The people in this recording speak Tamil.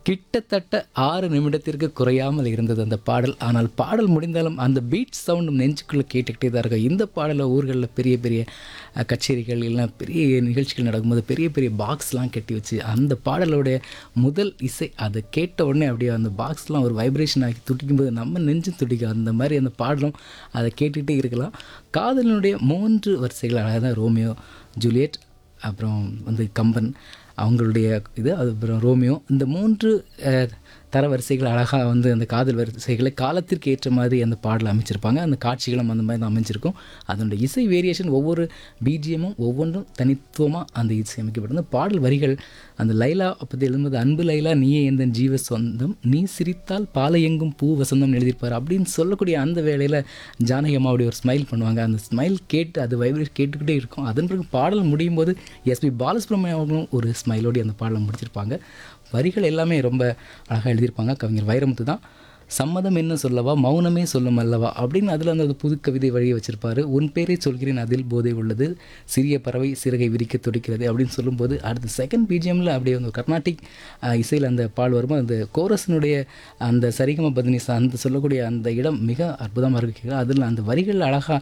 கிட்டத்தட்ட ஆறு நிமிடத்திற்கு குறையாமல் இருந்தது அந்த பாடல் ஆனால் பாடல் முடிந்தாலும் அந்த பீட் சவுண்டும் நெஞ்சுக்குள்ளே கேட்டுக்கிட்டே தான் இருக்கும் இந்த பாடலை ஊர்களில் பெரிய பெரிய அஹ், கச்சேரிகள் எல்லாம் பெரிய நிகழ்ச்சிகள் நடக்கும்போது பெரிய பெரிய பாக்ஸ்லாம் கட்டி வச்சு அந்த பாடலோடைய முதல் இசை அதை கேட்ட உடனே அப்படியே அந்த பாக்ஸ்லாம் ஒரு வைப்ரேஷன் ஆகி துடிக்கும்போது நம்ம நெஞ்சு துடிக்கும் அந்த மாதிரி அந்த பாடலும் அதை கேட்டுகிட்டே இருக்கலாம் காதலினுடைய மூன்று வரிசைகள் அதாவது ரோமியோ ஜூலியட் அப்புறம் வந்து கம்பன் அவங்களுடைய இது அது அப்புறம் ரோமியோ இந்த மூன்று அஹ், தரவரிசைகள் அழகாக வந்து அந்த காதல் வரிசைகளை காலத்திற்கு ஏற்ற மாதிரி அந்த பாடல் அமைச்சிருப்பாங்க அந்த காட்சிகளும் அந்த மாதிரி தான் அமைஞ்சிருக்கும் அதனுடைய இசை வேரியேஷன் ஒவ்வொரு பிஜிஎம்மும் ஒவ்வொன்றும் தனித்துவமாக அந்த இசை அமைக்கப்பட்டது பாடல் வரிகள் அந்த லைலா பற்றி எழுதும்போது அன்பு லைலா நீயே எந்த ஜீவ சொந்தம் நீ சிரித்தால் பாலை எங்கும் பூ வசந்தம் எழுதியிருப்பார் அப்படின்னு சொல்லக்கூடிய அந்த வேளையில் ஜானகி அம்மாவுடைய ஒரு ஸ்மைல் பண்ணுவாங்க அந்த ஸ்மைல் கேட்டு அது வைப்ரேட் கேட்டுக்கிட்டே இருக்கும் அதன் பிறகு பாடல் முடியும் போது எஸ்பி பாலசுப்ரமணியம் அவர்களும் ஒரு ஸ்மைலோடு அந்த பாடலை முடிச்சிருப்பாங்க வரிகள் எல்லாமே ரொம்ப அழகாக எழுதியிருப்பாங்க கவிஞர் வைரமுத்து தான் சம்மதம் என்ன சொல்லவா மௌனமே சொல்லும் அல்லவா அப்படின்னு அதில் அந்த ஒரு புது கவிதை வழியை வச்சிருப்பாரு உன் பேரை சொல்கிறேன் அதில் போதை உள்ளது சிறிய பறவை சிறகை விரிக்க துடிக்கிறது அப்படின்னு சொல்லும்போது அடுத்த செகண்ட் பிஜிஎம்மில் அப்படியே வந்து கர்நாடிக் இசையில் அந்த பால் வரும்போது அந்த கோரஸினுடைய அந்த சரிகம பதினிசா அந்த சொல்லக்கூடிய அந்த இடம் மிக அற்புதமாக இருக்கு அதில் அந்த வரிகள் அழகாக